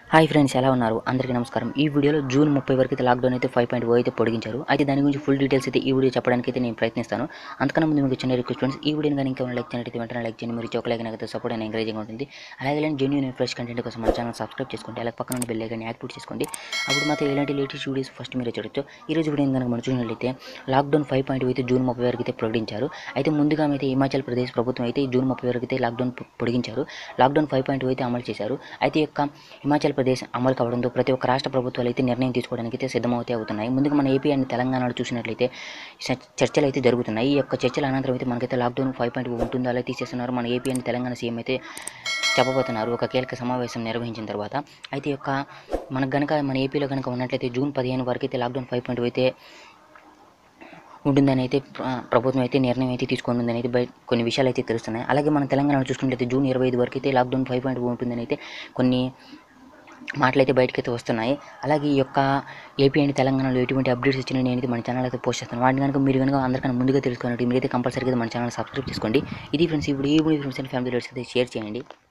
hi friends ఎలా ఉన్నారు అందరికీ నమస్కారం ఈ వీడియోలో జూన్ ముప్పై వరకు అయితే లాక్డౌన్ అయితే ఫైవ్ పాయింట్ ఓ అయితే పొడిగించారు అయితే దాని గురించి ఫుల్ డీటెయిల్స్ అయితే ఈ వీడియో చెప్పడానికి అయితే నేను ప్రయత్నిస్తాను అంతకన్నా ముందు మీకు చిన్న రిక్వెస్ట్ ఫ్రెండ్స్ ఈ వీడియోని కానీ ఇంకా లైక్ చేయండి వెంటనే లైక్ చేయండి మీరు ఒక లైక్ అయితే సపోర్ట్ అయినా ఎంకరేజింగ్ ఉంటుంది అలాగే ఇలాంటి జెన్యూన్ ఫ్రెష్ కంటెంట్ కోసం మన ఛానల్ సబ్స్క్రైబ్ చేసుకోండి అలాగే పక్కన బెల్ ఐకాన్ యాక్టివేట్ చేసుకోండి అప్పుడు మాత్రం ఇలాంటి లేటెస్ట్ వీడియోస్ ఫస్ట్ మీరు చూడొచ్చు ఈ రోజు వీడియో కనుక మనం చూసినట్లయితే లాక్డౌన్ ఫైవ్ పాయింట్ అయితే జూన్ ముప్పై వరకు అయితే ప్రకటించారు అయితే ముందుగా అయితే హిమాచల్ ప్రదేశ్ ప్రభుత్వం అయితే ఈ జూన్ ముప్పై వరకు అయితే లాక్డౌన్ పొ- పొడిగించారు లాక్డౌన్ ఫైవ్ పాయింట్ అయితే అమలు చేశారు అయితే ఈ యొక్క హిమాచల్ ప్రదేశ్ అమలు కావడంతో ప్రతి ఒక్క రాష్ట్ర ప్రభుత్వాలు అయితే నిర్ణయం తీసుకోవడానికి అయితే సిద్ధమవుతే అవుతున్నాయి ముందుగా మన ఏపీ అండ్ తెలంగాణలో చూసినట్లయితే చ- చర్చలు అయితే జరుగుతున్నాయి ఈ యొక్క చర్చల అనంతరం అయితే మనకైతే లాక్డౌన్ ఫైవ్ పాయింట్ ఉంటుందో అలా తీసేస్తున్నారు మన ఏపీ అండ్ తెలంగాణ సీఎం అయితే చెప్పబోతున్నారు ఒక కీలక సమావేశం నిర్వహించిన తర్వాత అయితే ఈ యొక్క మనకు గనక మన ఏపీలో కనుక ఉన్నట్లయితే జూన్ పదిహేను వరకు అయితే లాక్డౌన్ ఫైవ్ పాయింట్ అయితే ఉంటుందని అయితే ప్ర- ప్రభుత్వం అయితే నిర్ణయం అయితే తీసుకుంటుందని అయితే బయట కొన్ని విషయాలు అయితే తెలుస్తున్నాయి అలాగే మన తెలంగాణలో చూసుకున్నట్లయితే జూన్ ఇరవై ఐదు వరకు అయితే లాక్డౌన్ ఫైవ్ పాయింట్ ఉంటుందని అయితే కొన్ని మాటలు అయితే బయటకైతే వస్తున్నాయి అలాగే ఈ యొక్క ఏపీ అండ్ తెలంగాణలో ఎటువంటి అప్డేట్స్ ఇచ్చినా నేనైతే మన ఛానల్ అయితే పోస్ట్ చేస్తాను వాటిని కనుక మీరు కనుక అందరికన్నా ముందుగా తెలుసుకోవాలంటే మీరైతే కంపల్సరీగా మన ఛానల్ సబ్స్క్రైబ్ చేసుకోండి ఇది ఫ్రెండ్స్ ఇప్పుడు ఈ వీడియో ఫ్రెండ్స్ అండ్ ఫ్యామిలీ అయితే షేర్ చేయండి